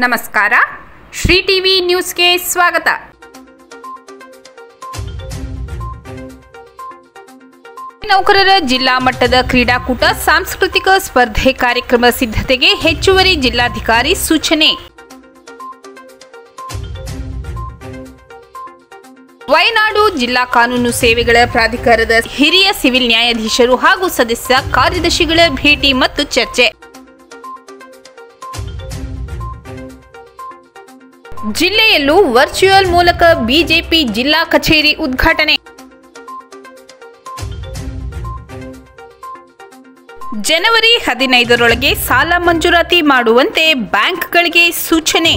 ನಮಸ್ಕಾರ ಶ್ರೀ ಟಿವಿ ನ್ಯೂಸ್ಗೆ ಸ್ವಾಗತ ನೌಕರರ ಜಿಲ್ಲಾ ಮಟ್ಟದ ಕ್ರೀಡಾಕೂಟ ಸಾಂಸ್ಕೃತಿಕ ಸ್ಪರ್ಧೆ ಕಾರ್ಯಕ್ರಮ ಸಿದ್ಧತೆಗೆ ಹೆಚ್ಚುವರಿ ಜಿಲ್ಲಾಧಿಕಾರಿ ಸೂಚನೆ ವಯನಾಡು ಜಿಲ್ಲಾ ಕಾನೂನು ಸೇವೆಗಳ ಪ್ರಾಧಿಕಾರದ ಹಿರಿಯ ಸಿವಿಲ್ ನ್ಯಾಯಾಧೀಶರು ಹಾಗೂ ಸದಸ್ಯ ಕಾರ್ಯದರ್ಶಿಗಳ ಭೇಟಿ ಮತ್ತು ಚರ್ಚೆ ಜಿಲ್ಲೆಯಲ್ಲೂ ವರ್ಚುವಲ್ ಮೂಲಕ ಬಿಜೆಪಿ ಜಿಲ್ಲಾ ಕಚೇರಿ ಉದ್ಘಾಟನೆ ಜನವರಿ ಹದಿನೈದರೊಳಗೆ ಸಾಲ ಮಂಜೂರಾತಿ ಮಾಡುವಂತೆ ಬ್ಯಾಂಕ್ಗಳಿಗೆ ಸೂಚನೆ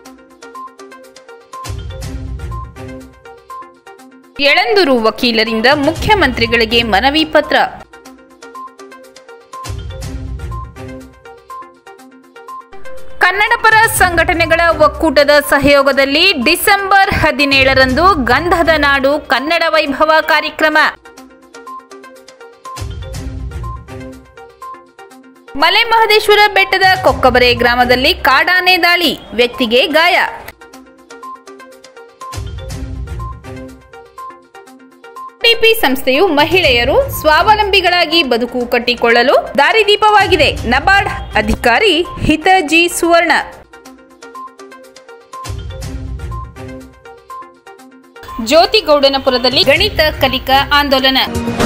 ಯಳಂದೂರು ವಕೀಲರಿಂದ ಮುಖ್ಯಮಂತ್ರಿಗಳಿಗೆ ಮನವಿ ಪತ್ರ ಕನ್ನಡಪರ ಸಂಘಟನೆಗಳ ಒಕ್ಕೂಟದ ಸಹಯೋಗದಲ್ಲಿ ಡಿಸೆಂಬರ್ ಹದಿನೇಳರಂದು ಗಂಧದ ನಾಡು ಕನ್ನಡ ವೈಭವ ಕಾರ್ಯಕ್ರಮ ಮಲೆ ಮಹದೇಶ್ವರ ಬೆಟ್ಟದ ಕೊಕ್ಕಬರೆ ಗ್ರಾಮದಲ್ಲಿ ಕಾಡಾನೆ ದಾಳಿ ವ್ಯಕ್ತಿಗೆ ಗಾಯ ಡಿಪಿ ಸಂಸ್ಥೆಯು ಮಹಿಳೆಯರು ಸ್ವಾವಲಂಬಿಗಳಾಗಿ ಬದುಕು ಕಟ್ಟಿಕೊಳ್ಳಲು ದಾರಿದೀಪವಾಗಿದೆ ನಬಾರ್ಡ್ ಅಧಿಕಾರಿ ಹಿತಜಿ ಸುವರ್ಣ ಜ್ಯೋತಿಗೌಡನಪುರದಲ್ಲಿ ಗಣಿತ ಕಲಿಕಾ ಆಂದೋಲನ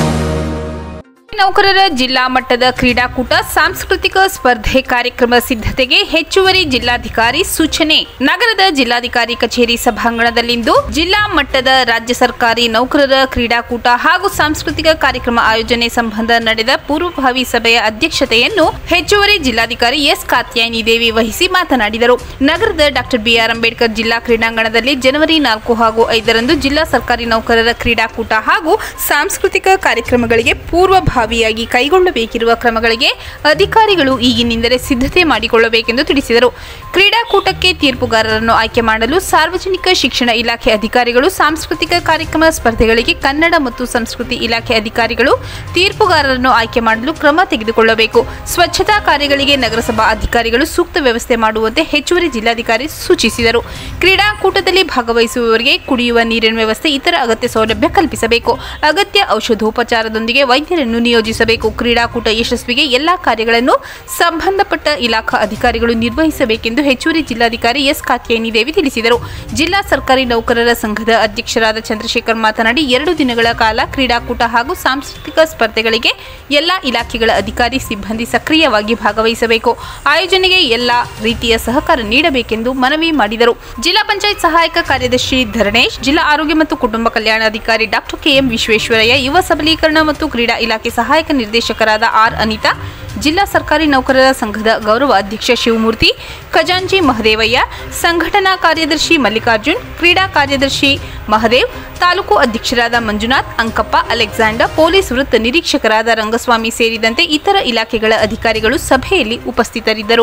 ನೌಕರರ ಜಿಲ್ಲಾ ಮಟ್ಟದ ಕ್ರೀಡಾಕೂಟ ಸಾಂಸ್ಕೃತಿಕ ಸ್ಪರ್ಧೆ ಕಾರ್ಯಕ್ರಮ ಸಿದ್ಧತೆಗೆ ಹೆಚ್ಚುವರಿ ಜಿಲ್ಲಾಧಿಕಾರಿ ಸೂಚನೆ ನಗರದ ಜಿಲ್ಲಾಧಿಕಾರಿ ಕಚೇರಿ ಸಭಾಂಗಣದಲ್ಲಿಂದು ಜಿಲ್ಲಾ ಮಟ್ಟದ ರಾಜ್ಯ ಸರ್ಕಾರಿ ನೌಕರರ ಕ್ರೀಡಾಕೂಟ ಹಾಗೂ ಸಾಂಸ್ಕೃತಿಕ ಕಾರ್ಯಕ್ರಮ ಆಯೋಜನೆ ಸಂಬಂಧ ನಡೆದ ಪೂರ್ವಭಾವಿ ಸಭೆಯ ಅಧ್ಯಕ್ಷತೆಯನ್ನು ಹೆಚ್ಚುವರಿ ಜಿಲ್ಲಾಧಿಕಾರಿ ಎಸ್ ಕಾತ್ಯಾಯಿನಿ ದೇವಿ ವಹಿಸಿ ಮಾತನಾಡಿದರು ನಗರದ ಡಾಕ್ಟರ್ ಬಿಆರ್ ಅಂಬೇಡ್ಕರ್ ಜಿಲ್ಲಾ ಕ್ರೀಡಾಂಗಣದಲ್ಲಿ ಜನವರಿ ನಾಲ್ಕು ಹಾಗೂ ಐದರಂದು ಜಿಲ್ಲಾ ಸರ್ಕಾರಿ ನೌಕರರ ಕ್ರೀಡಾಕೂಟ ಹಾಗೂ ಸಾಂಸ್ಕೃತಿಕ ಕಾರ್ಯಕ್ರಮಗಳಿಗೆ ಪೂರ್ವಭಾವಿಯಾಗಿ ಕೈಗೊಳ್ಳಬೇಕಿರುವ ಕ್ರಮಗಳಿಗೆ ಅಧಿಕಾರಿಗಳು ಈಗಿನಿಂದಲೇ ಸಿದ್ಧತೆ ಮಾಡಿಕೊಳ್ಳಬೇಕೆಂದು ತಿಳಿಸಿದರು ಕ್ರೀಡಾಕೂಟಕ್ಕೆ ತೀರ್ಪುಗಾರರನ್ನು ಆಯ್ಕೆ ಮಾಡಲು ಸಾರ್ವಜನಿಕ ಶಿಕ್ಷಣ ಇಲಾಖೆ ಅಧಿಕಾರಿಗಳು ಸಾಂಸ್ಕೃತಿಕ ಕಾರ್ಯಕ್ರಮ ಸ್ಪರ್ಧೆಗಳಿಗೆ ಕನ್ನಡ ಮತ್ತು ಸಂಸ್ಕೃತಿ ಇಲಾಖೆ ಅಧಿಕಾರಿಗಳು ತೀರ್ಪುಗಾರರನ್ನು ಆಯ್ಕೆ ಮಾಡಲು ಕ್ರಮ ತೆಗೆದುಕೊಳ್ಳಬೇಕು ಸ್ವಚ್ಛತಾ ಕಾರ್ಯಗಳಿಗೆ ನಗರಸಭಾ ಅಧಿಕಾರಿಗಳು ಸೂಕ್ತ ವ್ಯವಸ್ಥೆ ಮಾಡುವಂತೆ ಹೆಚ್ಚುವರಿ ಜಿಲ್ಲಾಧಿಕಾರಿ ಸೂಚಿಸಿದರು ಕ್ರೀಡಾಕೂಟದಲ್ಲಿ ಭಾಗವಹಿಸುವವರಿಗೆ ಕುಡಿಯುವ ನೀರಿನ ವ್ಯವಸ್ಥೆ ಇತರ ಅಗತ್ಯ ಸೌಲಭ್ಯ ಕಲ್ಪಿಸಬೇಕು ಅಗತ್ಯ ಔಷಧೋಪಚಾರದೊಂದಿಗೆ ವೈದ್ಯರನ್ನು ನಿಯೋಜಿಸಬೇಕು ಕ್ರೀಡಾಕೂಟ ಯಶಸ್ವಿಗೆ ಎಲ್ಲಾ ಕಾರ್ಯಗಳನ್ನು ಸಂಬಂಧಪಟ್ಟ ಇಲಾಖಾ ಅಧಿಕಾರಿಗಳು ನಿರ್ವಹಿಸಬೇಕೆಂದು ಹೆಚ್ಚುವರಿ ಜಿಲ್ಲಾಧಿಕಾರಿ ಎಸ್ ಕಾತ್ಯಾಯಿನಿ ದೇವಿ ತಿಳಿಸಿದರು ಜಿಲ್ಲಾ ಸರ್ಕಾರಿ ನೌಕರರ ಸಂಘದ ಅಧ್ಯಕ್ಷರಾದ ಚಂದ್ರಶೇಖರ್ ಮಾತನಾಡಿ ಎರಡು ದಿನಗಳ ಕಾಲ ಕ್ರೀಡಾಕೂಟ ಹಾಗೂ ಸಾಂಸ್ಕೃತಿಕ ಸ್ಪರ್ಧೆಗಳಿಗೆ ಎಲ್ಲಾ ಇಲಾಖೆಗಳ ಅಧಿಕಾರಿ ಸಿಬ್ಬಂದಿ ಸಕ್ರಿಯವಾಗಿ ಭಾಗವಹಿಸಬೇಕು ಆಯೋಜನೆಗೆ ಎಲ್ಲಾ ರೀತಿಯ ಸಹಕಾರ ನೀಡಬೇಕೆಂದು ಮನವಿ ಮಾಡಿದರು ಜಿಲ್ಲಾ ಪಂಚಾಯತ್ ಸಹಾಯಕ ಕಾರ್ಯದರ್ಶಿ ಧರಣೇಶ್ ಜಿಲ್ಲಾ ಆರೋಗ್ಯ ಮತ್ತು ಕುಟುಂಬ ಕಲ್ಯಾಣಾಧಿಕಾರಿ ಡಾಕ್ಟರ್ ಕೆಎಂ ವಿಶ್ವೇಶ್ವರಯ್ಯ ಯುವ ಸಬಲೀಕರಣ ಮತ್ತು ಕ್ರೀಡಾ ಇಲಾಖೆ ಸಹಾಯಕ ನಿರ್ದೇಶಕರಾದ ಆರ್ ಅನಿತಾ ಜಿಲ್ಲಾ ಸರ್ಕಾರಿ ನೌಕರರ ಸಂಘದ ಗೌರವ ಅಧ್ಯಕ್ಷ ಶಿವಮೂರ್ತಿ ಖಜಾಂಚಿ ಮಹದೇವಯ್ಯ ಸಂಘಟನಾ ಕಾರ್ಯದರ್ಶಿ ಮಲ್ಲಿಕಾರ್ಜುನ್ ಕ್ರೀಡಾ ಕಾರ್ಯದರ್ಶಿ ಮಹದೇವ್ ತಾಲೂಕು ಅಧ್ಯಕ್ಷರಾದ ಮಂಜುನಾಥ್ ಅಂಕಪ್ಪ ಅಲೆಕ್ಸಾಂಡರ್ ಪೊಲೀಸ್ ವೃತ್ತ ನಿರೀಕ್ಷಕರಾದ ರಂಗಸ್ವಾಮಿ ಸೇರಿದಂತೆ ಇತರ ಇಲಾಖೆಗಳ ಅಧಿಕಾರಿಗಳು ಸಭೆಯಲ್ಲಿ ಉಪಸ್ಥಿತರಿದ್ದರು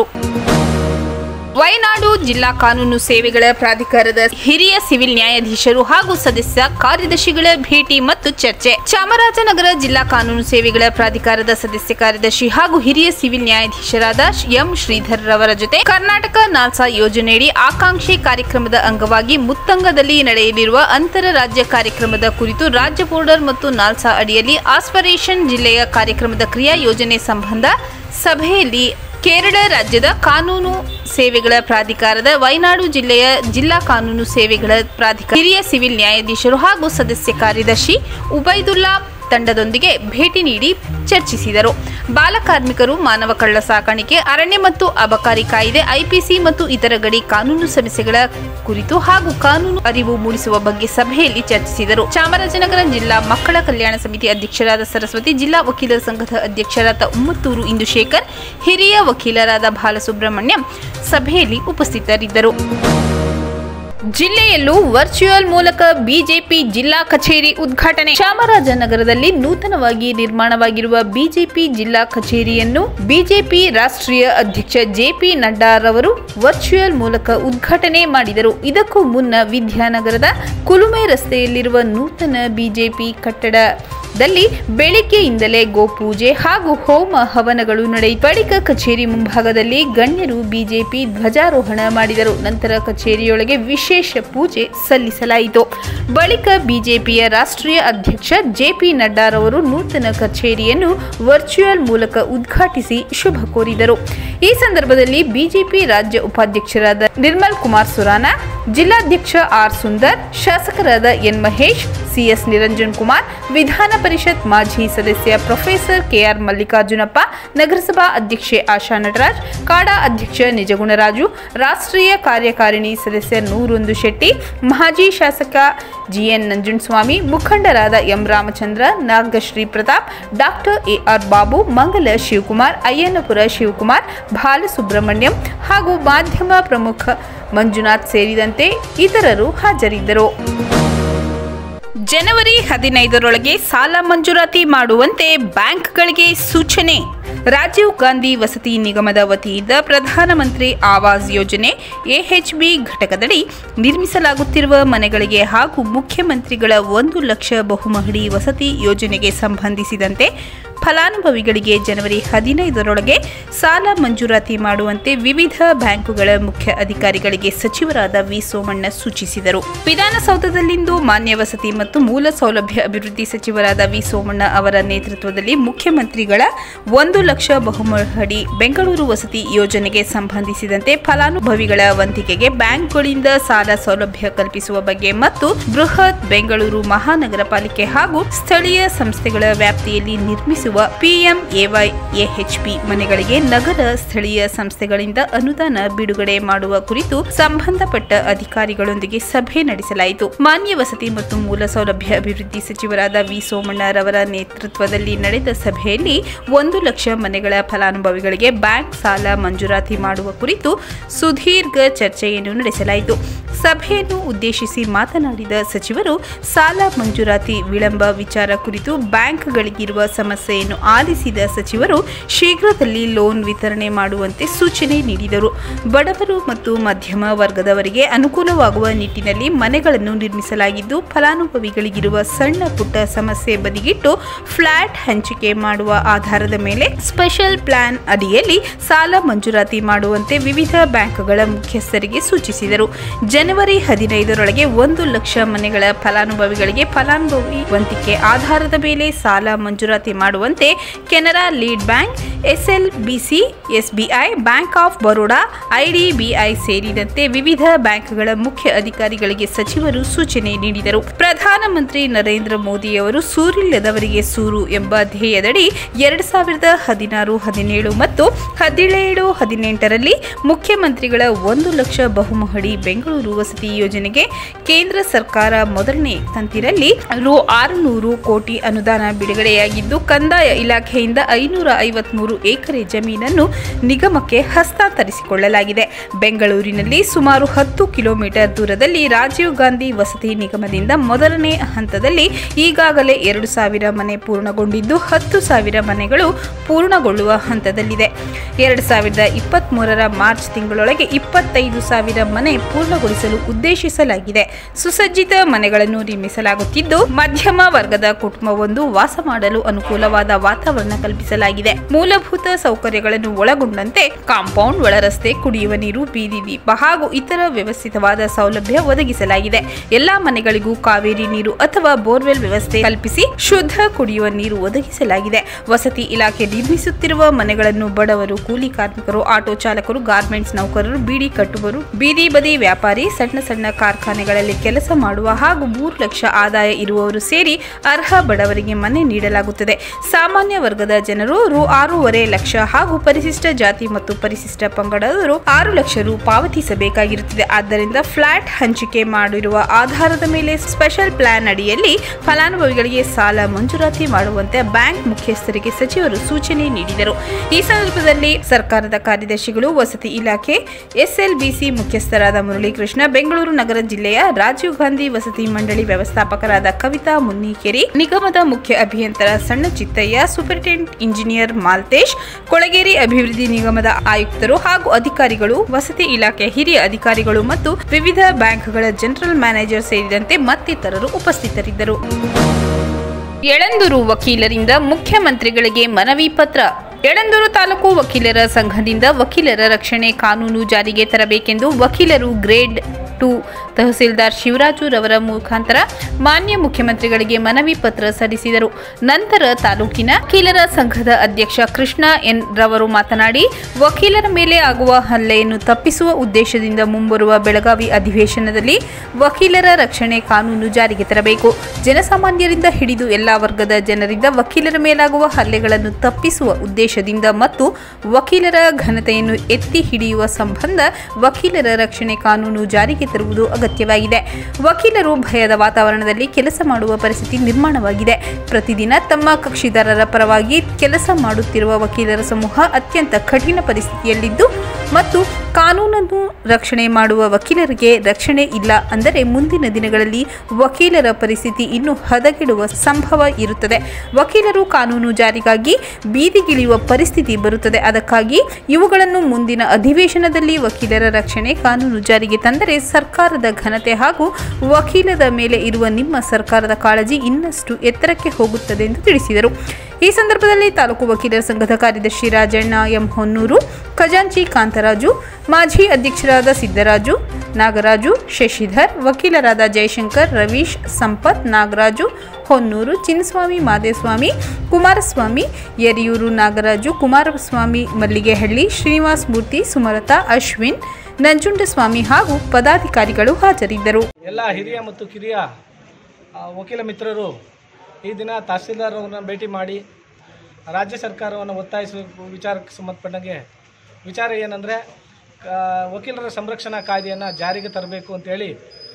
ವಯನಾಡು ಜಿಲ್ಲಾ ಕಾನೂನು ಸೇವೆಗಳ ಪ್ರಾಧಿಕಾರದ ಹಿರಿಯ ಸಿವಿಲ್ ನ್ಯಾಯಾಧೀಶರು ಹಾಗೂ ಸದಸ್ಯ ಕಾರ್ಯದರ್ಶಿಗಳ ಭೇಟಿ ಮತ್ತು ಚರ್ಚೆ ಚಾಮರಾಜನಗರ ಜಿಲ್ಲಾ ಕಾನೂನು ಸೇವೆಗಳ ಪ್ರಾಧಿಕಾರದ ಸದಸ್ಯ ಕಾರ್ಯದರ್ಶಿ ಹಾಗೂ ಹಿರಿಯ ಸಿವಿಲ್ ನ್ಯಾಯಾಧೀಶರಾದ ಎಂ ಶ್ರೀಧರ್ ರವರ ಜೊತೆ ಕರ್ನಾಟಕ ನಾಲ್ಸಾ ಯೋಜನೆಯಡಿ ಆಕಾಂಕ್ಷಿ ಕಾರ್ಯಕ್ರಮದ ಅಂಗವಾಗಿ ಮುತ್ತಂಗದಲ್ಲಿ ನಡೆಯಲಿರುವ ಅಂತರ ರಾಜ್ಯ ಕಾರ್ಯಕ್ರಮದ ಕುರಿತು ರಾಜ್ಯ ಬೋರ್ಡರ್ ಮತ್ತು ನಾಲ್ಸಾ ಅಡಿಯಲ್ಲಿ ಆಸ್ಪರೇಷನ್ ಜಿಲ್ಲೆಯ ಕಾರ್ಯಕ್ರಮದ ಕ್ರಿಯಾ ಯೋಜನೆ ಸಂಬಂಧ ಸಭೆಯಲ್ಲಿ ಕೇರಳ ರಾಜ್ಯದ ಕಾನೂನು ಸೇವೆಗಳ ಪ್ರಾಧಿಕಾರದ ವಯನಾಡು ಜಿಲ್ಲೆಯ ಜಿಲ್ಲಾ ಕಾನೂನು ಸೇವೆಗಳ ಪ್ರಾಧಿಕಾರ ಹಿರಿಯ ಸಿವಿಲ್ ನ್ಯಾಯಾಧೀಶರು ಹಾಗೂ ಸದಸ್ಯ ಕಾರ್ಯದರ್ಶಿ ಉಬೈದುಲ್ಲಾ ತಂಡದೊಂದಿಗೆ ಭೇಟಿ ನೀಡಿ ಚರ್ಚಿಸಿದರು ಬಾಲಕಾರ್ಮಿಕರು ಮಾನವ ಕಳ್ಳ ಸಾಕಾಣಿಕೆ ಅರಣ್ಯ ಮತ್ತು ಅಬಕಾರಿ ಕಾಯ್ದೆ ಐಪಿಸಿ ಮತ್ತು ಇತರ ಗಡಿ ಕಾನೂನು ಸಮಸ್ಯೆಗಳ ಕುರಿತು ಹಾಗೂ ಕಾನೂನು ಅರಿವು ಮೂಡಿಸುವ ಬಗ್ಗೆ ಸಭೆಯಲ್ಲಿ ಚರ್ಚಿಸಿದರು ಚಾಮರಾಜನಗರ ಜಿಲ್ಲಾ ಮಕ್ಕಳ ಕಲ್ಯಾಣ ಸಮಿತಿ ಅಧ್ಯಕ್ಷರಾದ ಸರಸ್ವತಿ ಜಿಲ್ಲಾ ವಕೀಲರ ಸಂಘದ ಅಧ್ಯಕ್ಷರಾದ ಉಮ್ಮತ್ತೂರು ಇಂದುಶೇಖರ್ ಹಿರಿಯ ವಕೀಲರಾದ ಬಾಲಸುಬ್ರಹ್ಮಣ್ಯಂ ಸಭೆಯಲ್ಲಿ ಉಪಸ್ಥಿತರಿದ್ದರು ಜಿಲ್ಲೆಯಲ್ಲೂ ವರ್ಚುವಲ್ ಮೂಲಕ ಬಿಜೆಪಿ ಜಿಲ್ಲಾ ಕಚೇರಿ ಉದ್ಘಾಟನೆ ಚಾಮರಾಜನಗರದಲ್ಲಿ ನೂತನವಾಗಿ ನಿರ್ಮಾಣವಾಗಿರುವ ಬಿಜೆಪಿ ಜಿಲ್ಲಾ ಕಚೇರಿಯನ್ನು ಬಿಜೆಪಿ ರಾಷ್ಟ್ರೀಯ ಅಧ್ಯಕ್ಷ ಜೆಪಿ ನಡ್ಡಾರವರು ವರ್ಚುವಲ್ ಮೂಲಕ ಉದ್ಘಾಟನೆ ಮಾಡಿದರು ಇದಕ್ಕೂ ಮುನ್ನ ವಿದ್ಯಾನಗರದ ಕುಲುಮೆ ರಸ್ತೆಯಲ್ಲಿರುವ ನೂತನ ಬಿಜೆಪಿ ಕಟ್ಟಡ ದಲ್ಲಿ ಬೆಳಿಗ್ಗೆಯಿಂದಲೇ ಗೋಪೂಜೆ ಹಾಗೂ ಹೋಮ ಹವನಗಳು ನಡೆಯಿತು ಬಳಿಕ ಕಚೇರಿ ಮುಂಭಾಗದಲ್ಲಿ ಗಣ್ಯರು ಬಿಜೆಪಿ ಧ್ವಜಾರೋಹಣ ಮಾಡಿದರು ನಂತರ ಕಚೇರಿಯೊಳಗೆ ವಿಶೇಷ ಪೂಜೆ ಸಲ್ಲಿಸಲಾಯಿತು ಬಳಿಕ ಬಿಜೆಪಿಯ ರಾಷ್ಟ್ರೀಯ ಅಧ್ಯಕ್ಷ ಜೆಪಿ ನಡ್ಡಾರವರು ನೂತನ ಕಚೇರಿಯನ್ನು ವರ್ಚುವಲ್ ಮೂಲಕ ಉದ್ಘಾಟಿಸಿ ಶುಭ ಕೋರಿದರು ಈ ಸಂದರ್ಭದಲ್ಲಿ ಬಿಜೆಪಿ ರಾಜ್ಯ ಉಪಾಧ್ಯಕ್ಷರಾದ ನಿರ್ಮಲ್ ಕುಮಾರ್ ಸುರಾನ ಜಿಲ್ಲಾಧ್ಯಕ್ಷ ಆರ್ ಸುಂದರ್ ಶಾಸಕರಾದ ಎನ್ ಮಹೇಶ್ ಸಿಎಸ್ ನಿರಂಜನ್ ಕುಮಾರ್ ವಿಧಾನ ಪರಿಷತ್ ಮಾಜಿ ಸದಸ್ಯ ಪ್ರೊಫೆಸರ್ ಕೆಆರ್ ಮಲ್ಲಿಕಾರ್ಜುನಪ್ಪ ನಗರಸಭಾ ಅಧ್ಯಕ್ಷೆ ಆಶಾ ನಟರಾಜ್ ಕಾಡಾ ಅಧ್ಯಕ್ಷ ನಿಜಗುಣರಾಜು ರಾಷ್ಟ್ರೀಯ ಕಾರ್ಯಕಾರಿಣಿ ಸದಸ್ಯ ನೂರೊಂದು ಶೆಟ್ಟಿ ಮಾಜಿ ಶಾಸಕ ಜಿಎನ್ ನಂಜುಂಡಸ್ವಾಮಿ ಮುಖಂಡರಾದ M Ramachandra Nagashree Pratap doctor AR Babu Mangala Shivakumar ಅಯ್ಯನಪುರ Shivakumar Balasubrahmanyam ಹಾಗೂ ಮಾಧ್ಯಮ ಪ್ರಮುಖ ಮಂಜುನಾಥ್ ಸೇರಿದಂತೆ ಇತರರು ಹಾಜರಿದ್ದರು ಜನವರಿ ಹದಿನೈದರೊಳಗೆ ಸಾಲ ಮಂಜೂರಾತಿ ಮಾಡುವಂತೆ ಬ್ಯಾಂಕ್ಗಳಿಗೆ ಸೂಚನೆ ರಾಜೀವ್ ಗಾಂಧಿ ವಸತಿ ನಿಗಮದ ವತಿಯಿಂದ ಪ್ರಧಾನಮಂತ್ರಿ ಆವಾಸ್ ಯೋಜನೆ ಎಎಚ್ಬಿ ಘಟಕದಡಿ ನಿರ್ಮಿಸಲಾಗುತ್ತಿರುವ ಮನೆಗಳಿಗೆ ಹಾಗೂ ಮುಖ್ಯಮಂತ್ರಿಗಳ ಒಂದು ಲಕ್ಷ ಬಹುಮಹಡಿ ವಸತಿ ಯೋಜನೆಗೆ ಸಂಬಂಧಿಸಿದಂತೆ ಫಲಾನುಭವಿಗಳಿಗೆ ಜನವರಿ ಹದಿನೈದರೊಳಗೆ ಸಾಲ ಮಂಜೂರಾತಿ ಮಾಡುವಂತೆ ವಿವಿಧ ಬ್ಯಾಂಕುಗಳ ಮುಖ್ಯ ಅಧಿಕಾರಿಗಳಿಗೆ ಸಚಿವರಾದ ವಿ ಸೋಮಣ್ಣ ಸೂಚಿಸಿದರು ವಿಧಾನಸೌಧದಲ್ಲಿಂದು ಮಾನ್ಯ ವಸತಿ ಮತ್ತು ಮೂಲ ಸೌಲಭ್ಯ ಅಭಿವೃದ್ಧಿ ಸಚಿವರಾದ ವಿ ಸೋಮಣ್ಣ ಅವರ ನೇತೃತ್ವದಲ್ಲಿ ಮುಖ್ಯಮಂತ್ರಿಗಳ ಒಂದು ಲಕ್ಷ ಬಹುಮಹಡಿ ಬೆಂಗಳೂರು ವಸತಿ ಯೋಜನೆಗೆ ಸಂಬಂಧಿಸಿದಂತೆ ಫಲಾನುಭವಿಗಳ ವಂತಿಕೆಗೆ ಬ್ಯಾಂಕ್ಗಳಿಂದ ಸಾಲ ಸೌಲಭ್ಯ ಕಲ್ಪಿಸುವ ಬಗ್ಗೆ ಮತ್ತು ಬೃಹತ್ ಬೆಂಗಳೂರು ಮಹಾನಗರ ಪಾಲಿಕೆ ಹಾಗೂ ಸ್ಥಳೀಯ ಸಂಸ್ಥೆಗಳ ವ್ಯಾಪ್ತಿಯಲ್ಲಿ ನಿರ್ಮಿಸುವ ಪಿಎಂಎವೈ ಎಎಚ್ಪಿ ಮನೆಗಳಿಗೆ ನಗರ ಸ್ಥಳೀಯ ಸಂಸ್ಥೆಗಳಿಂದ ಅನುದಾನ ಬಿಡುಗಡೆ ಮಾಡುವ ಕುರಿತು ಸಂಬಂಧಪಟ್ಟ ಅಧಿಕಾರಿಗಳೊಂದಿಗೆ ಸಭೆ ನಡೆಸಲಾಯಿತು ಮಾನ್ಯ ವಸತಿ ಮತ್ತು ಮೂಲ ಸೌಲಭ್ಯ ಅಭಿವೃದ್ಧಿ ಸಚಿವರಾದ ವಿ ಸೋಮಣ್ಣರವರ ನೇತೃತ್ವದಲ್ಲಿ ನಡೆದ ಸಭೆಯಲ್ಲಿ ಒಂದು ಲಕ್ಷ ಮನೆಗಳ ಫಲಾನುಭವಿಗಳಿಗೆ ಬ್ಯಾಂಕ್ ಸಾಲ ಮಂಜೂರಾತಿ ಮಾಡುವ ಕುರಿತು ಸುದೀರ್ಘ ಚರ್ಚೆಯನ್ನು ನಡೆಸಲಾಯಿತು ಸಭೆಯನ್ನು ಉದ್ದೇಶಿಸಿ ಮಾತನಾಡಿದ ಸಚಿವರು ಸಾಲ ಮಂಜೂರಾತಿ ವಿಳಂಬ ವಿಚಾರ ಕುರಿತು ಬ್ಯಾಂಕ್ಗಳಿಗಿರುವ ಸಮಸ್ಯೆಯನ್ನು ಆಲಿಸಿದ ಸಚಿವರು ಶೀಘ್ರದಲ್ಲಿ ಲೋನ್ ವಿತರಣೆ ಮಾಡುವಂತೆ ಸೂಚನೆ ನೀಡಿದರು ಬಡವರು ಮತ್ತು ಮಧ್ಯಮ ವರ್ಗದವರಿಗೆ ಅನುಕೂಲವಾಗುವ ನಿಟ್ಟಿನಲ್ಲಿ ಮನೆಗಳನ್ನು ನಿರ್ಮಿಸಲಾಗಿದ್ದು ಫಲಾನುಭವಿಗಳಿಗಿರುವ ಸಣ್ಣ ಪುಟ್ಟ ಸಮಸ್ಯೆ ಬದಿಗಿಟ್ಟು ಫ್ಲಾಟ್ ಹಂಚಿಕೆ ಮಾಡುವ ಆಧಾರದ ಮೇಲೆ ಸ್ಪೆಷಲ್ ಪ್ಲಾನ್ ಅಡಿಯಲ್ಲಿ ಸಾಲ ಮಂಜೂರಾತಿ ಮಾಡುವಂತೆ ವಿವಿಧ ಬ್ಯಾಂಕ್ಗಳ ಮುಖ್ಯಸ್ಥರಿಗೆ ಸೂಚಿಸಿದರು ಜನವರಿ ಹದಿನೈದರೊಳಗೆ ಒಂದು ಲಕ್ಷ ಮನೆಗಳ ಫಲಾನುಭವಿಗಳಿಗೆ ಫಲಾನುಭವಿ ವಂತಿಕೆ ಆಧಾರದ ಮೇಲೆ ಸಾಲ ಮಂಜೂರಾತಿ ಮಾಡುವಂತೆ Canara lead bank SLBC SBI bank of Baroda IDBI ಸೇರಿದಂತೆ ವಿವಿಧ ಬ್ಯಾಂಕ್ಗಳ ಮುಖ್ಯ ಅಧಿಕಾರಿಗಳಿಗೆ ಸಚಿವರು ಸೂಚನೆ ನೀಡಿದರು ಪ್ರಧಾನಮಂತ್ರಿ ನರೇಂದ್ರ ಮೋದಿಯವರು ಸೂರಿಲ್ಲದವರಿಗೆ ಸೂರು ಎಂಬ ಧ್ಯೇಯದಡಿ ಎರಡ್ ಸಾವಿರದ ಹದಿನಾರು ಹದಿನೇಳು ಮತ್ತು ಹದಿನೇಳು ಹದಿನೆಂಟರಲ್ಲಿ ಮುಖ್ಯಮಂತ್ರಿಗಳ ಒಂದು ಲಕ್ಷ ಬಹುಮಹಡಿ ಬೆಂಗಳೂರು ವಸತಿ ಯೋಜನೆಗೆ ಕೇಂದ್ರ ಸರ್ಕಾರ ಮೊದಲನೇ ಕಂತಿನಲ್ಲಿ ರು ಆರುನೂರು ಕೋಟಿ ಅನುದಾನ ಬಿಡುಗಡೆಯಾಗಿದ್ದು ಕಂದಾಯ ಇಲಾಖೆಯಿಂದ ಐನೂರ ಐವತ್ಮೂರು ಎಕರೆ ಜಮೀನನ್ನು ನಿಗಮಕ್ಕೆ ಹಸ್ತಾಂತರಿಸಿಕೊಳ್ಳಲಾಗಿದೆ ಬೆಂಗಳೂರಿನಲ್ಲಿ ಸುಮಾರು ಹತ್ತು ಕಿಲೋಮೀಟರ್ ದೂರದಲ್ಲಿ ರಾಜೀವ್ ಗಾಂಧಿ ವಸತಿ ನಿಗಮದಿಂದ ಮೊದಲನೇ ಹಂತದಲ್ಲಿ ಈಗಾಗಲೇ ಎರಡು ಸಾವಿರ ಮನೆ ಪೂರ್ಣಗೊಂಡಿದ್ದು ಹತ್ತು ಸಾವಿರ ಮನೆಗಳು ಪೂರ್ಣಗೊಳ್ಳುವ ಹಂತದಲ್ಲಿದೆ ಎರಡು ಸಾವಿರದ ಇಪ್ಪತ್ತ್ ಮೂರರ ಮಾರ್ಚ್ ತಿಂಗಳೊಳಗೆ ಇಪ್ಪತ್ತೈದು ಸಾವಿರ ಮನೆ ಪೂರ್ಣಗೊಳಿಸಲು ಉದ್ದೇಶಿಸಲಾಗಿದೆ ಸುಸಜ್ಜಿತ ಮನೆಗಳನ್ನು ನಿರ್ಮಿಸಲಾಗುತ್ತಿದ್ದು ಮಧ್ಯಮ ವರ್ಗದ ಕುಟುಂಬವೊಂದು ವಾಸ ಮಾಡಲು ಅನುಕೂಲವಾದ ವಾತಾವರಣ ಕಲ್ಪಿಸಲಾಗಿದೆ ಮೂಲಭೂತ ಸೌಕರ್ಯಗಳನ್ನು ಒಳಗೊಂಡಂತೆ ಕಾಂಪೌಂಡ್ ಒಳರಸ್ತೆ ಕುಡಿಯುವ ನೀರು ಬೀದಿ ದೀಪ ಹಾಗೂ ಇತರ ವ್ಯವಸ್ಥಿತವಾದ ಸೌಲಭ್ಯ ಒದಗಿಸಲಾಗಿದೆ ಎಲ್ಲಾ ಮನೆಗಳಿಗೂ ಕಾವೇರಿ ನೀರು ಅಥವಾ ಬೋರ್ವೆಲ್ ವ್ಯವಸ್ಥೆ ಕಲ್ಪಿಸಿ ಶುದ್ಧ ಕುಡಿಯುವ ನೀರು ಒದಗಿಸಲಾಗಿದೆ ವಸತಿ ಇಲಾಖೆ ನಿರ್ಮಿಸುತ್ತಿರುವ ಮನೆಗಳನ್ನು ಬಡವರು ಕೂಲಿ ಕಾರ್ಮಿಕರು ಆಟೋ ಚಾಲಕರು ಗಾರ್ಮೆಂಟ್ಸ್ ನೌಕರರು ಬೀಡಿ ಕಟ್ಟುವರು ಬೀದಿ ಬದಿ ವ್ಯಾಪಾರಿ ಸಣ್ಣ ಸಣ್ಣ ಕಾರ್ಖಾನೆಗಳಲ್ಲಿ ಕೆಲಸ ಮಾಡುವ ಹಾಗೂ ಮೂರು ಲಕ್ಷ ಆದಾಯ ಇರುವವರು ಸೇರಿ ಅರ್ಹ ಬಡವರಿಗೆ ಮನೆ ನೀಡಲಾಗುತ್ತದೆ ಸಾಮಾನ್ಯ ವರ್ಗದ ಜನರು ರು ಆರೂವರೆ ಲಕ್ಷ ಹಾಗೂ ಪರಿಶಿಷ್ಟ ಜಾತಿ ಮತ್ತು ಪರಿಶಿಷ್ಟ ಪಂಗಡದವರು ಆರು ಲಕ್ಷ ರು ಪಾವತಿಸಬೇಕಾಗಿರುತ್ತದೆ ಆದ್ದರಿಂದ ಫ್ಲಾಟ್ ಹಂಚಿಕೆ ಮಾಡಿರುವ ಆಧಾರದ ಮೇಲೆ ಸ್ಪೆಷಲ್ ಪ್ಲಾನ್ ಅಡಿಯಲ್ಲಿ ಫಲಾನುಭವಿಗಳಿಗೆ ಸಾಲ ಮಂಜೂರಾತಿ ಮಾಡುವಂತೆ ಬ್ಯಾಂಕ್ ಮುಖ್ಯಸ್ಥರಿಗೆ ಸಚಿವರು ಸೂಚನೆ ನೀಡಿದರು ಈ ಸಂದರ್ಭದಲ್ಲಿ ಸರ್ಕಾರದ ಕಾರ್ಯದರ್ಶಿಗಳು ವಸತಿ ಇಲಾಖೆ ಎಸ್ಎಲ್ಬಿಸಿ ಮುಖ್ಯಸ್ಥರಾದ ಮುರಳೀಕೃಷ್ಣ ಬೆಂಗಳೂರು ನಗರ ಜಿಲ್ಲೆಯ ರಾಜೀವ್ ಗಾಂಧಿ ವಸತಿ ಮಂಡಳಿ ವ್ಯವಸ್ಥಾಪಕರಾದ ಕವಿತಾ ಮುನ್ನೀಕೆರಿ ನಿಗಮದ ಮುಖ್ಯ ಅಭಿಯಂತರ ಸಣ್ಣ ಚಿತ್ತಯ್ಯ ಸೂಪರಿಂಟೆಂಡೆಂಟ್ ಇಂಜಿನಿಯರ್ ಮಾಲ್ತೇಶ್ ಕೊಳಗೇರಿ ಅಭಿವೃದ್ಧಿ ನಿಗಮದ ಆಯುಕ್ತರು ಹಾಗೂ ಅಧಿಕಾರಿಗಳು ವಸತಿ ಇಲಾಖೆ ಹಿರಿಯ ಅಧಿಕಾರಿಗಳು ಮತ್ತು ವಿವಿಧ ಬ್ಯಾಂಕ್ಗಳ ಜನರಲ್ ಮ್ಯಾನೇಜರ್ ಸೇರಿದಂತೆ ಮತ್ತಿತರರು ಉಪಸ್ಥಿತರಿದ್ದರು ಯಳಂದೂರು ವಕೀಲರಿಂದ ಮುಖ್ಯಮಂತ್ರಿಗಳಿಗೆ ಮನವಿ ಪತ್ರ ಯಳಂದೂರು ತಾಲೂಕು ವಕೀಲರ ಸಂಘದಿಂದ ವಕೀಲರ ರಕ್ಷಣೆ ಕಾನೂನು ಜಾರಿಗೆ ತರಬೇಕೆಂದು ವಕೀಲರು ಗ್ರೇಡ್ ಟು ತಹಸೀಲ್ದಾರ್ ಶಿವರಾಜು ರವರ ಮುಖಾಂತರ ಮಾನ್ಯ ಮುಖ್ಯಮಂತ್ರಿಗಳಿಗೆ ಮನವಿ ಪತ್ರ ಸಲ್ಲಿಸಿದರು ನಂತರ ತಾಲೂಕಿನ ವಕೀಲರ ಸಂಘದ ಅಧ್ಯಕ್ಷ ಕೃಷ್ಣ ಎನ್ ರವರು ಮಾತನಾಡಿ ವಕೀಲರ ಮೇಲೆ ಆಗುವ ಹಲ್ಲೆಯನ್ನು ತಪ್ಪಿಸುವ ಉದ್ದೇಶದಿಂದ ಮುಂಬರುವ ಬೆಳಗಾವಿ ಅಧಿವೇಶನದಲ್ಲಿ ವಕೀಲರ ರಕ್ಷಣೆ ಕಾನೂನು ಜಾರಿಗೆ ತರಬೇಕು ಜನಸಾಮಾನ್ಯರಿಂದ ಹಿಡಿದು ಎಲ್ಲಾ ವರ್ಗದ ಜನರಿಂದ ವಕೀಲರ ಮೇಲಾಗುವ ಹಲ್ಲೆಗಳನ್ನು ತಪ್ಪಿಸುವ ಉದ್ದೇಶದಿಂದ ಮತ್ತು ವಕೀಲರ ಘನತೆಯನ್ನು ಎತ್ತಿ ಹಿಡಿಯುವ ಸಂಬಂಧ ವಕೀಲರ ರಕ್ಷಣೆ ಕಾನೂನು ಜಾರಿಗೆ ತರುವುದು ಅಗತ್ಯವಾಗಿದೆ ವಕೀಲರು ಭಯದ ವಾತಾವರಣದಲ್ಲಿ ಕೆಲಸ ಮಾಡುವ ಪರಿಸ್ಥಿತಿ ನಿರ್ಮಾಣವಾಗಿದೆ ಪ್ರತಿದಿನ ತಮ್ಮ ಕಕ್ಷಿದಾರರ ಪರವಾಗಿ ಕೆಲಸ ಮಾಡುತ್ತಿರುವ ವಕೀಲರ ಸಮೂಹ ಅತ್ಯಂತ ಕಠಿಣ ಪರಿಸ್ಥಿತಿಯಲ್ಲಿದ್ದು ಮತ್ತು ಕಾನೂನನ್ನು ರಕ್ಷಣೆ ಮಾಡುವ ವಕೀಲರಿಗೆ ರಕ್ಷಣೆ ಇಲ್ಲ ಅಂದರೆ ಮುಂದಿನ ದಿನಗಳಲ್ಲಿ ವಕೀಲರ ಪರಿಸ್ಥಿತಿ ಇನ್ನೂ ಹದಗೆಡುವ ಸಂಭವ ಇರುತ್ತದೆ ವಕೀಲರು ಕಾನೂನು ಜಾರಿಗಾಗಿ ಬೀದಿಗಿಳಿಯುವ ಪರಿಸ್ಥಿತಿ ಬರುತ್ತದೆ ಅದಕ್ಕಾಗಿ ಇವುಗಳನ್ನು ಮುಂದಿನ ಅಧಿವೇಶನದಲ್ಲಿ ವಕೀಲರ ರಕ್ಷಣೆ ಕಾನೂನು ಜಾರಿಗೆ ತಂದರೆ ಸರ್ಕಾರದ ಘನತೆ ಹಾಗೂ ವಕೀಲರ ಮೇಲೆ ಇರುವ ನಿಮ್ಮ ಸರ್ಕಾರದ ಕಾಳಜಿ ಇನ್ನಷ್ಟು ಎತ್ತರಕ್ಕೆ ಹೋಗುತ್ತದೆ ಎಂದು ತಿಳಿಸಿದರು ಈ ಸಂದರ್ಭದಲ್ಲಿ ತಾಲೂಕು ವಕೀಲರ ಸಂಘದ ಕಾರ್ಯದರ್ಶಿ ರಾಜಣ್ಣ ಎಂ ಹೊನ್ನೂರು ಖಜಾಂಚಿ ಕಾಂತರಾಜು ಮಾಜಿ ಅಧ್ಯಕ್ಷರಾದ ಸಿದ್ದರಾಜು ನಾಗರಾಜು ಶಶಿಧರ್ ವಕೀಲರಾದ ಜಯಶಂಕರ್ ರವೀಶ್ ಸಂಪತ್ ನಾಗರಾಜು ಹೊನ್ನೂರು ಚಿನ್ನಸ್ವಾಮಿ ಮಾದೇಸ್ವಾಮಿ ಕುಮಾರಸ್ವಾಮಿ ಯರಿಯೂರು ನಾಗರಾಜು ಕುಮಾರಸ್ವಾಮಿ ಮಲ್ಲಿಗೆಹಳ್ಳಿ ಶ್ರೀನಿವಾಸ್ ಮೂರ್ತಿ ಸುಮಲತಾ ಅಶ್ವಿನ್ ನಂಜುಂಡಸ್ವಾಮಿ ಹಾಗೂ ಪದಾಧಿಕಾರಿಗಳು ಹಾಜರಿದ್ದರು ಎಲ್ಲ ಹಿರಿಯ ಮತ್ತು ಕಿರಿಯ ಆ, ವಕೀಲ ಮಿತ್ರರು ಈ ದಿನ ತಹಸೀಲ್ದಾರ್ ಅವರನ್ನ ಭೇಟಿ ಮಾಡಿ ರಾಜ್ಯ ಸರ್ಕಾರವನ್ನು ಒತ್ತಾಯಿಸುವ ವಿಚಾರಕ್ಕೆ ಸಂಬಂಧಪಟ್ಟಂಗೆ ವಿಚಾರ ಏನಂದರೆ ವಕೀಲರ ಸಂರಕ್ಷಣಾ ಕಾಯ್ದೆಯನ್ನು ಜಾರಿಗೆ ತರಬೇಕು ಅಂತೇಳಿ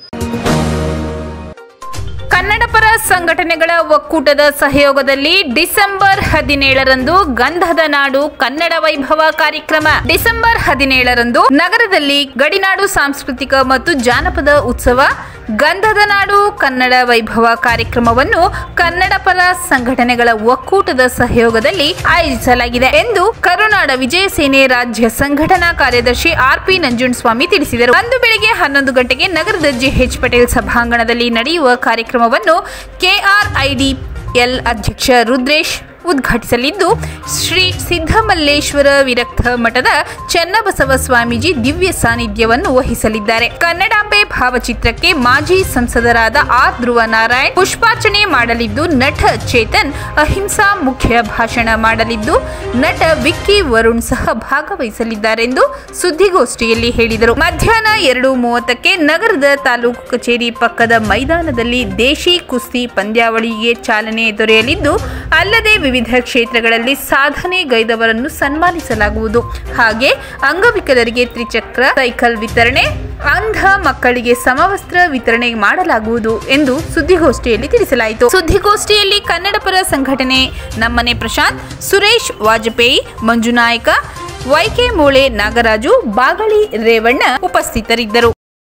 ಕನ್ನಡಪರ ಸಂಘಟನೆಗಳ ಒಕ್ಕೂಟದ ಸಹಯೋಗದಲ್ಲಿ ಡಿಸೆಂಬರ್ ಹದಿನೇಳರಂದು ಗಂಧದ ನಾಡು ಕನ್ನಡ ವೈಭವ ಕಾರ್ಯಕ್ರಮ ಡಿಸೆಂಬರ್ ಹದಿನೇಳರಂದು ನಗರದಲ್ಲಿ ಗಡಿನಾಡು ಸಾಂಸ್ಕೃತಿಕ ಮತ್ತು ಜಾನಪದ ಉತ್ಸವ ಗಂಧದ ನಾಡು ಕನ್ನಡ ವೈಭವ ಕಾರ್ಯಕ್ರಮವನ್ನು ಕನ್ನಡಪರ ಸಂಘಟನೆಗಳ ಒಕ್ಕೂಟದ ಸಹಯೋಗದಲ್ಲಿ ಆಯೋಜಿಸಲಾಗಿದೆ ಎಂದು ಕರುನಾಡ ವಿಜಯ ಸೇನೆ ರಾಜ್ಯ ಸಂಘಟನಾ ಕಾರ್ಯದರ್ಶಿ ಆರ್ ಪಿ ನಂಜುಂಡಸ್ವಾಮಿ ತಿಳಿಸಿದರು ಅಂದು ಬೆಳಗ್ಗೆ ಹನ್ನೊಂದು ಗಂಟೆಗೆ ನಗರದ ಜಿಎಚ್ ಪಟೇಲ್ ಸಭಾಂಗಣದಲ್ಲಿ ನಡೆಯುವ ಕಾರ್ಯಕ್ರಮವನ್ನು ಕೆಆರ್ಐಡಿಎಲ್ ಅಧ್ಯಕ್ಷ ರುದ್ರೇಶ್ ಉದ್ಘಾಟಿಸಲಿದ್ದು ಶ್ರೀ ಸಿದ್ದಮಲ್ಲೇಶ್ವರ ವಿರಕ್ತ ಮಠದ ಚನ್ನಬಸವ ಸ್ವಾಮೀಜಿ ದಿವ್ಯ ಸಾನ್ನಿಧ್ಯವನ್ನು ವಹಿಸಲಿದ್ದಾರೆ ಕನ್ನಡಾಂಬೆ ಭಾವಚಿತ್ರಕ್ಕೆ ಮಾಜಿ ಸಂಸದರಾದ ಆರ್ ಧ್ರುವ ನಾರಾಯಣ್ ಪುಷ್ಪಾರ್ಚನೆ ಮಾಡಲಿದ್ದು ನಟ ಚೇತನ್ ಅಹಿಂಸಾ ಮುಖ್ಯ ಭಾಷಣ ಮಾಡಲಿದ್ದು ನಟ ವಿಕ್ಕಿ ವರುಣ್ ಸಹ ಭಾಗವಹಿಸಲಿದ್ದಾರೆಂದು ಸುದ್ದಿಗೋಷ್ಠಿಯಲ್ಲಿ ಹೇಳಿದರು ಮಧ್ಯಾಹ್ನ ಎರಡು ಮೂವತ್ತಕ್ಕೆ ನಗರದ ತಾಲೂಕು ಕಚೇರಿ ಪಕ್ಕದ ಮೈದಾನದಲ್ಲಿ ದೇಶಿ ಕುಸ್ತಿ ಪಂದ್ಯಾವಳಿಗೆ ಚಾಲನೆ ದೊರೆಯಲಿದ್ದು ಅಲ್ಲದೆ ವಿವಿಧ ಕ್ಷೇತ್ರಗಳಲ್ಲಿ ಸಾಧನೆ ಗೈದವರನ್ನು ಸನ್ಮಾನಿಸಲಾಗುವುದು ಹಾಗೆ ಅಂಗವಿಕಲರಿಗೆ ತ್ರಿಚಕ್ರ ಸೈಕಲ್ ವಿತರಣೆ ಅಂಧ ಮಕ್ಕಳಿಗೆ ಸಮವಸ್ತ್ರ ವಿತರಣೆ ಮಾಡಲಾಗುವುದು ಎಂದು ಸುದ್ದಿಗೋಷ್ಠಿಯಲ್ಲಿ ತಿಳಿಸಲಾಯಿತು ಸುದ್ದಿಗೋಷ್ಠಿಯಲ್ಲಿ ಕನ್ನಡಪರ ಸಂಘಟನೆ ನಮ್ಮನೆ ಪ್ರಶಾಂತ್ ಸುರೇಶ್ ವಾಜಪೇಯಿ ಮಂಜುನಾಯಕ ವೈಕೆ ಮೂಳೆ ನಾಗರಾಜು ಬಾಗಳಿ ರೇವಣ್ಣ ಉಪಸ್ಥಿತರಿದ್ದರು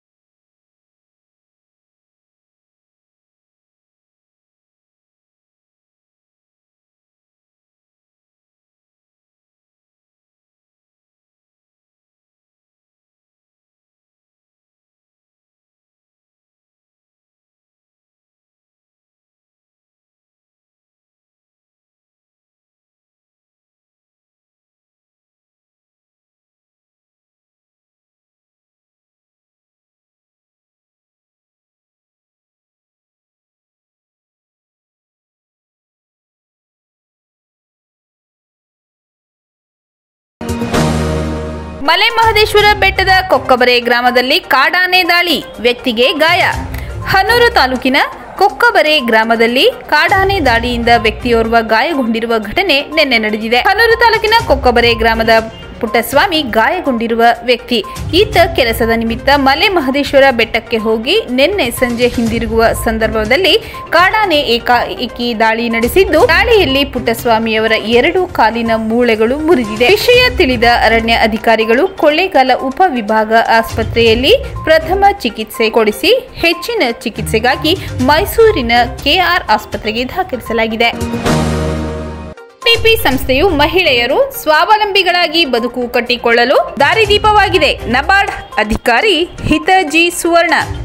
ಮಲೆ ಮಹದೇಶ್ವರ ಬೆಟ್ಟದ ಕೊಕ್ಕಬರೆ ಗ್ರಾಮದಲ್ಲಿ ಕಾಡಾನೆ ದಾಳಿ ವ್ಯಕ್ತಿಗೆ ಗಾಯ ಹನೂರು ತಾಲೂಕಿನ ಕೊಕ್ಕಬರೆ ಗ್ರಾಮದಲ್ಲಿ ಕಾಡಾನೆ ದಾಳಿಯಿಂದ ವ್ಯಕ್ತಿಯೋರ್ವ ಗಾಯಗೊಂಡಿರುವ ಘಟನೆ ನಿನ್ನೆ ನಡೆದಿದೆ ಹನೂರು ತಾಲೂಕಿನ ಕೊಕ್ಕಬರೆ ಗ್ರಾಮದ ಪುಟ್ಟಸ್ವಾಮಿ ಗಾಯಗೊಂಡಿರುವ ವ್ಯಕ್ತಿ ಈತ ಕೆಲಸದ ನಿಮಿತ್ತ ಮಲೆ ಮಹದೇಶ್ವರ ಬೆಟ್ಟಕ್ಕೆ ಹೋಗಿ ನಿನ್ನೆ ಸಂಜೆ ಹಿಂದಿರುಗುವ ಸಂದರ್ಭದಲ್ಲಿ ಕಾಡಾನೆ ಏಕಾಏಕಿ ದಾಳಿ ನಡೆಸಿದ್ದು ದಾಳಿಯಲ್ಲಿ ಪುಟ್ಟಸ್ವಾಮಿಯವರ ಎರಡು ಕಾಲಿನ ಮೂಳೆಗಳು ಮುರಿದಿದೆ ವಿಷಯ ತಿಳಿದ ಅರಣ್ಯ ಅಧಿಕಾರಿಗಳು ಕೊಳ್ಳೇಗಾಲ ಉಪವಿಭಾಗ ಆಸ್ಪತ್ರೆಯಲ್ಲಿ ಪ್ರಥಮ ಚಿಕಿತ್ಸೆ ಕೊಡಿಸಿ ಹೆಚ್ಚಿನ ಚಿಕಿತ್ಸೆಗಾಗಿ ಮೈಸೂರಿನ ಕೆಆರ್ ಆಸ್ಪತ್ರೆಗೆ ದಾಖಲಿಸಲಾಗಿದೆ ಟಿಪಿ ಸಂಸ್ಥೆಯು ಮಹಿಳೆಯರು ಸ್ವಾವಲಂಬಿಗಳಾಗಿ ಬದುಕು ಕಟ್ಟಿಕೊಳ್ಳಲು ದಾರಿದೀಪವಾಗಿದೆ ನಬಾರ್ಡ್ ಅಧಿಕಾರಿ ಹಿತಜಿ ಸುವರ್ಣ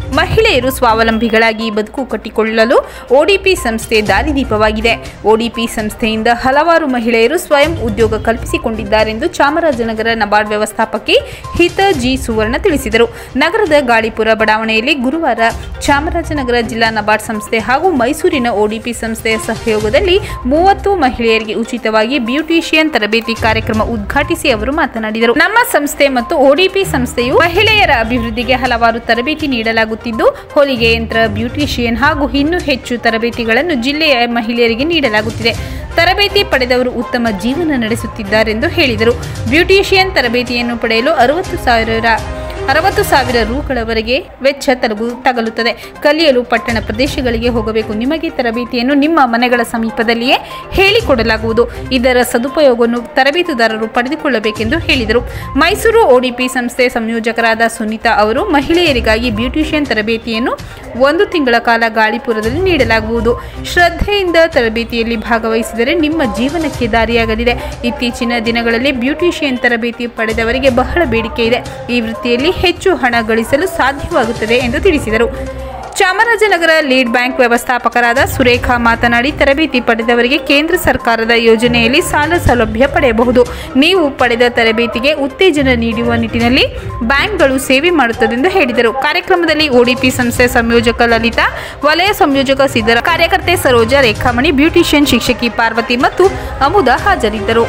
ಮಹಿಳೆಯರು ಸ್ವಾವಲಂಬಿಗಳಾಗಿ ಬದುಕು ಕಟ್ಟಿಕೊಳ್ಳಲು ಒಡಿಪಿ ಸಂಸ್ಥೆ ದಾರಿದೀಪವಾಗಿದೆ ಒಡಿಪಿ ಸಂಸ್ಥೆಯಿಂದ ಹಲವಾರು ಮಹಿಳೆಯರು ಸ್ವಯಂ ಉದ್ಯೋಗ ಕಲ್ಪಿಸಿಕೊಂಡಿದ್ದಾರೆಂದು ಚಾಮರಾಜನಗರ ನಬಾರ್ಡ್ ವ್ಯವಸ್ಥಾಪಕಿ ಹಿತ ಜಿ ಸುವರ್ಣ ತಿಳಿಸಿದರು ನಗರದ ಗಾಳಿಪುರ ಬಡಾವಣೆಯಲ್ಲಿ ಗುರುವಾರ ಚಾಮರಾಜನಗರ ಜಿಲ್ಲಾ ನಬಾರ್ಡ್ ಸಂಸ್ಥೆ ಹಾಗೂ ಮೈಸೂರಿನ ಒಡಿಪಿ ಸಂಸ್ಥೆಯ ಸಹಯೋಗದಲ್ಲಿ ಮೂವತ್ತು ಮಹಿಳೆಯರಿಗೆ ಉಚಿತವಾಗಿ ಬ್ಯೂಟಿಷಿಯನ್ ತರಬೇತಿ ಕಾರ್ಯಕ್ರಮ ಉದ್ಘಾಟಿಸಿ ಅವರು ಮಾತನಾಡಿದರು ನಮ್ಮ ಸಂಸ್ಥೆ ಮತ್ತು ಒಡಿಪಿ ಸಂಸ್ಥೆಯು ಮಹಿಳೆಯರ ಅಭಿವೃದ್ಧಿಗೆ ಹಲವಾರು ತರಬೇತಿ ನೀಡಲಾಗುತ್ತಿದ್ದು ಹೊಲಿಗೆ ಯಂತ್ರ ಬ್ಯೂಟಿಷಿಯನ್ ಹಾಗೂ ಇನ್ನೂ ಹೆಚ್ಚು ತರಬೇತಿಗಳನ್ನು ಜಿಲ್ಲೆಯ ಮಹಿಳೆಯರಿಗೆ ನೀಡಲಾಗುತ್ತಿದೆ ತರಬೇತಿ ಪಡೆದವರು ಉತ್ತಮ ಜೀವನ ನಡೆಸುತ್ತಿದ್ದಾರೆಂದು ಹೇಳಿದರು ಬ್ಯೂಟಿಷಿಯನ್ ತರಬೇತಿಯನ್ನು ಪಡೆಯಲು ಅರವತ್ತು ಸಾವಿರ ಅರವತ್ತು ಸಾವಿರ ರೂಗಳವರೆಗೆ ವೆಚ್ಚ ತಲುಗು ತಗಲುತ್ತದೆ ಕಲಿಯಲು ಪಟ್ಟಣ ಪ್ರದೇಶಗಳಿಗೆ ಹೋಗಬೇಕು ನಿಮಗೆ ತರಬೇತಿಯನ್ನು ನಿಮ್ಮ ಮನೆಗಳ ಸಮೀಪದಲ್ಲಿಯೇ ಹೇಳಿಕೊಡಲಾಗುವುದು ಇದರ ಸದುಪಯೋಗವನ್ನು ತರಬೇತುದಾರರು ಪಡೆದುಕೊಳ್ಳಬೇಕೆಂದು ಹೇಳಿದರು ಮೈಸೂರು ಒಡಿಪಿ ಸಂಸ್ಥೆ ಸಂಯೋಜಕರಾದ ಸುನೀತಾ ಅವರು ಮಹಿಳೆಯರಿಗಾಗಿ ಬ್ಯೂಟಿಷಿಯನ್ ತರಬೇತಿಯನ್ನು ಒಂದು ತಿಂಗಳ ಕಾಲ ಗಾಳಿಪುರದಲ್ಲಿ ನೀಡಲಾಗುವುದು ಶ್ರದ್ಧೆಯಿಂದ ತರಬೇತಿಯಲ್ಲಿ ಭಾಗವಹಿಸಿದರೆ ನಿಮ್ಮ ಜೀವನಕ್ಕೆ ದಾರಿಯಾಗಲಿದೆ ಇತ್ತೀಚಿನ ದಿನಗಳಲ್ಲಿ ಬ್ಯೂಟಿಷಿಯನ್ ತರಬೇತಿ ಪಡೆದವರಿಗೆ ಬಹಳ ಬೇಡಿಕೆ ಇದೆ ಈ ವೃತ್ತಿಯಲ್ಲಿ ಹೆಚ್ಚು ಹಣ ಗಳಿಸಲು ಸಾಧ್ಯವಾಗುತ್ತದೆ ಎಂದು ತಿಳಿಸಿದರು ಚಾಮರಾಜನಗರ ಲೀಡ್ ಬ್ಯಾಂಕ್ ವ್ಯವಸ್ಥಾಪಕರಾದ ಸುರೇಖಾ ಮಾತನಾಡಿ ತರಬೇತಿ ಪಡೆದವರಿಗೆ ಕೇಂದ್ರ ಸರ್ಕಾರದ ಯೋಜನೆಯಲ್ಲಿ ಸಾಲ ಸೌಲಭ್ಯ ಪಡೆಯಬಹುದು ನೀವು ಪಡೆದ ತರಬೇತಿಗೆ ಉತ್ತೇಜನ ನೀಡುವ ನಿಟ್ಟಿನಲ್ಲಿ ಬ್ಯಾಂಕ್ಗಳು ಸೇವೆ ಮಾಡುತ್ತದೆಂದು ಹೇಳಿದರು ಕಾರ್ಯಕ್ರಮದಲ್ಲಿ ಒಡಿಪಿ ಸಂಸ್ಥೆ ಸಂಯೋಜಕ ಲಲಿತಾ ವಲಯ ಸಂಯೋಜಕ ಸಿದ್ದರ ಕಾರ್ಯಕರ್ತೆ ಸರೋಜಾ ರೇಖಾಮಣಿ ಬ್ಯೂಟಿಷಿಯನ್ ಶಿಕ್ಷಕಿ ಪಾರ್ವತಿ ಮತ್ತು ಅಮುದ ಹಾಜರಿದ್ದರು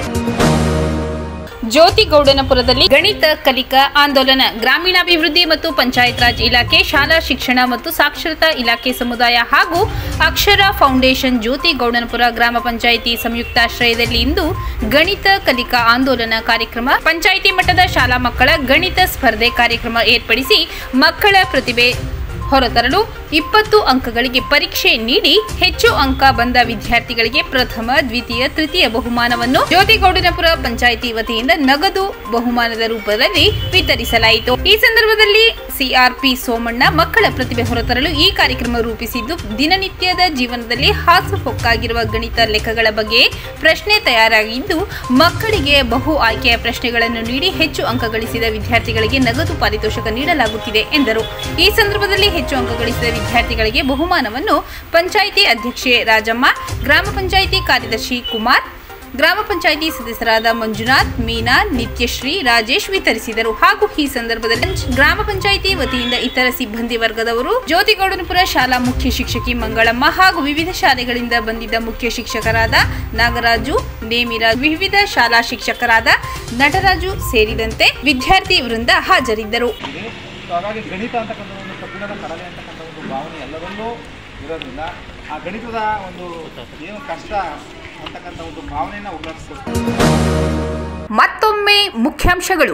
ಜ್ಯೋತಿಗೌಡನಪುರದಲ್ಲಿ ಗಣಿತ ಕಲಿಕಾ ಆಂದೋಲನ ಗ್ರಾಮೀಣಾಭಿವೃದ್ಧಿ ಮತ್ತು ಪಂಚಾಯತ್ ರಾಜ್ ಇಲಾಖೆ ಶಾಲಾ ಶಿಕ್ಷಣ ಮತ್ತು ಸಾಕ್ಷರತಾ ಇಲಾಖೆ ಸಮುದಾಯ ಹಾಗೂ ಅಕ್ಷರ ಫೌಂಡೇಶನ್ ಜ್ಯೋತಿಗೌಡನಪುರ ಗ್ರಾಮ ಪಂಚಾಯಿತಿ ಸಂಯುಕ್ತಾಶ್ರಯದಲ್ಲಿ ಇಂದು ಗಣಿತ ಕಲಿಕಾ ಆಂದೋಲನ ಕಾರ್ಯಕ್ರಮ ಪಂಚಾಯಿತಿ ಮಟ್ಟದ ಶಾಲಾ ಮಕ್ಕಳ ಗಣಿತ ಸ್ಪರ್ಧೆ ಕಾರ್ಯಕ್ರಮ ಏರ್ಪಡಿಸಿ ಮಕ್ಕಳ ಪ್ರತಿಭೆ ಹೊರತರಲು ಇಪ್ಪತ್ತು ಅಂಕಗಳಿಗೆ ಪರೀಕ್ಷೆ ನೀಡಿ ಹೆಚ್ಚು ಅಂಕ ಬಂದ ವಿದ್ಯಾರ್ಥಿಗಳಿಗೆ ಪ್ರಥಮ ದ್ವಿತೀಯ ತೃತೀಯ ಬಹುಮಾನವನ್ನು ಜ್ಯೋತಿಗೌಡನಪುರ ಪಂಚಾಯಿತಿ ವತಿಯಿಂದ ನಗದು ಬಹುಮಾನದ ರೂಪದಲ್ಲಿ ವಿತರಿಸಲಾಯಿತು ಈ ಸಂದರ್ಭದಲ್ಲಿ ಸಿಆರ್ಪಿ ಸೋಮಣ್ಣ ಮಕ್ಕಳ ಪ್ರತಿಭೆ ಹೊರತರಲು ಈ ಕಾರ್ಯಕ್ರಮ ರೂಪಿಸಿದ್ದು ದಿನನಿತ್ಯದ ಜೀವನದಲ್ಲಿ ಹಾಸುಹೊಕ್ಕಾಗಿರುವ ಗಣಿತ ಲೆಕ್ಕಗಳ ಬಗ್ಗೆ ಪ್ರಶ್ನೆ ತಯಾರಾಗಿದ್ದು ಮಕ್ಕಳಿಗೆ ಬಹು ಆಯ್ಕೆಯ ಪ್ರಶ್ನೆಗಳನ್ನು ನೀಡಿ ಹೆಚ್ಚು ಅಂಕ ಗಳಿಸಿದ ವಿದ್ಯಾರ್ಥಿಗಳಿಗೆ ನಗದು ಪಾರಿತೋಷಕ ನೀಡಲಾಗುತ್ತಿದೆ ಎಂದರು ಈ ಸಂದರ್ಭದಲ್ಲಿ ಹೆಚ್ಚು ಅಂಕ ಗಳಿಸಿದ ವಿದ್ಯಾರ್ಥಿಗಳಿಗೆ ಬಹುಮಾನವನ್ನು ಪಂಚಾಯಿತಿ ಅಧ್ಯಕ್ಷೆ ರಾಜಮ್ಮ ಗ್ರಾಮ ಪಂಚಾಯಿತಿ ಕಾರ್ಯದರ್ಶಿ ಕುಮಾರ್ ಗ್ರಾಮ ಪಂಚಾಯಿತಿ ಸದಸ್ಯರಾದ ಮಂಜುನಾಥ್ ಮೀನಾ ನಿತ್ಯಶ್ರೀ ರಾಜೇಶ್ ವಿತರಿಸಿದರು ಹಾಗೂ ಈ ಸಂದರ್ಭದಲ್ಲಿ ಗ್ರಾಮ ಪಂಚಾಯಿತಿ ವತಿಯಿಂದ ಇತರ ಸಿಬ್ಬಂದಿ ವರ್ಗದವರು ಜ್ಯೋತಿಗೌಡನಪುರ ಶಾಲಾ ಮುಖ್ಯ ಶಿಕ್ಷಕಿ ಮಂಗಳಮ್ಮ ಹಾಗೂ ವಿವಿಧ ಶಾಲೆಗಳಿಂದ ಬಂದಿದ್ದ ಮುಖ್ಯ ಶಿಕ್ಷಕರಾದ ನಾಗರಾಜು ನೇಮಿರಾಜ್ ವಿವಿಧ ಶಾಲಾ ಶಿಕ್ಷಕರಾದ ನಟರಾಜು ಸೇರಿದಂತೆ ವಿದ್ಯಾರ್ಥಿ ವೃಂದ ಹಾಜರಿದ್ದರು ಸೊ ಹಾಗಾಗಿ ಗಣಿತ ಅಂತಕ್ಕಂಥ ಒಂದು ಕಬ್ಬಿಣದ ಕಡಲೆ ಅಂತಕ್ಕಂಥ ಒಂದು ಭಾವನೆ ಎಲ್ಲರಲ್ಲೂ ಇರೋದ್ರಿಂದ ಆ ಗಣಿತದ ಒಂದು ಏನು ಕಷ್ಟ ಅಂತಕ್ಕಂಥ ಒಂದು ಭಾವನೆಯನ್ನು ಉಲ್ಲಾಸಿಸ್ತಾರೆ ಮತ್ತೊಮ್ಮೆ ಮುಖ್ಯಾಂಶಗಳು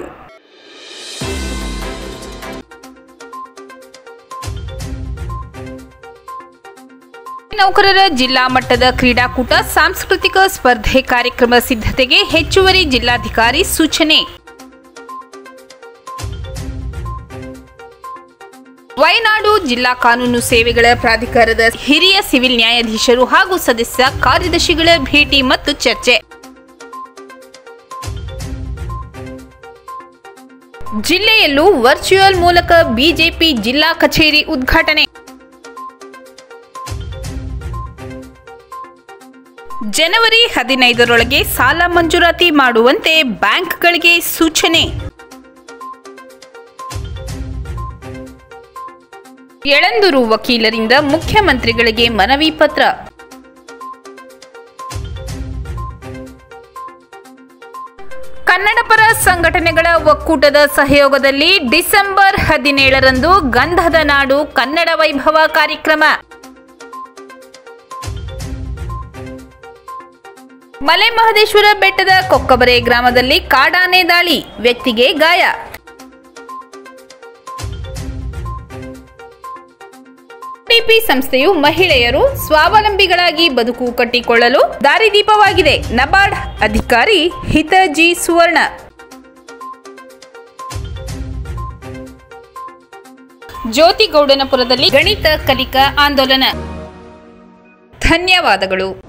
ನೌಕರರ ಜಿಲ್ಲಾ ಮಟ್ಟದ ಕ್ರೀಡಾಕೂಟ ಸಾಂಸ್ಕೃತಿಕ ಸ್ಪರ್ಧೆ ಕಾರ್ಯಕ್ರಮ ಸಿದ್ಧತೆಗೆ ಹೆಚ್ಚುವರಿ ಜಿಲ್ಲಾಧಿಕಾರಿ ಸೂಚನೆ ವಯನಾಡು ಜಿಲ್ಲಾ ಕಾನೂನು ಸೇವೆಗಳ ಪ್ರಾಧಿಕಾರದ ಹಿರಿಯ ಸಿವಿಲ್ ನ್ಯಾಯಾಧೀಶರು ಹಾಗೂ ಸದಸ್ಯ ಕಾರ್ಯದರ್ಶಿಗಳ ಭೇಟಿ ಮತ್ತು ಚರ್ಚೆ ಜಿಲ್ಲೆಯಲ್ಲೂ ವರ್ಚುವಲ್ ಮೂಲಕ ಬಿಜೆಪಿ ಜಿಲ್ಲಾ ಕಚೇರಿ ಉದ್ಘಾಟನೆ ಜನವರಿ ಹದಿನೈದರೊಳಗೆ ಸಾಲ ಮಂಜೂರಾತಿ ಮಾಡುವಂತೆ ಬ್ಯಾಂಕ್ಗಳಿಗೆ ಸೂಚನೆ ಯಳಂದೂರು ವಕೀಲರಿಂದ ಮುಖ್ಯಮಂತ್ರಿಗಳಿಗೆ ಮನವಿ ಪತ್ರ ಕನ್ನಡಪರ ಸಂಘಟನೆಗಳ ಒಕ್ಕೂಟದ ಸಹಯೋಗದಲ್ಲಿ ಡಿಸೆಂಬರ್ ಹದಿನೇಳರಂದು ಗಂಧದ ನಾಡು ಕನ್ನಡ ವೈಭವ ಕಾರ್ಯಕ್ರಮ ಮಲೆ ಮಹದೇಶ್ವರ ಬೆಟ್ಟದ ಕೊಕ್ಕಬರೆ ಗ್ರಾಮದಲ್ಲಿ ಕಾಡಾನೆ ದಾಳಿ ವ್ಯಕ್ತಿಗೆ ಗಾಯ ಟಿಪಿ ಸಂಸ್ಥೆಯು ಮಹಿಳೆಯರು ಸ್ವಾವಲಂಬಿಗಳಾಗಿ ಬದುಕು ಕಟ್ಟಿಕೊಳ್ಳಲು ದಾರಿದೀಪವಾಗಿದೆ ನಬಾರ್ಡ್ ಅಧಿಕಾರಿ ಹಿತಜಿ ಸುವರ್ಣ ಜ್ಯೋತಿಗೌಡನಪುರದಲ್ಲಿ ಗಣಿತ ಕಲಿಕಾ ಆಂದೋಲನ ಧನ್ಯವಾದಗಳು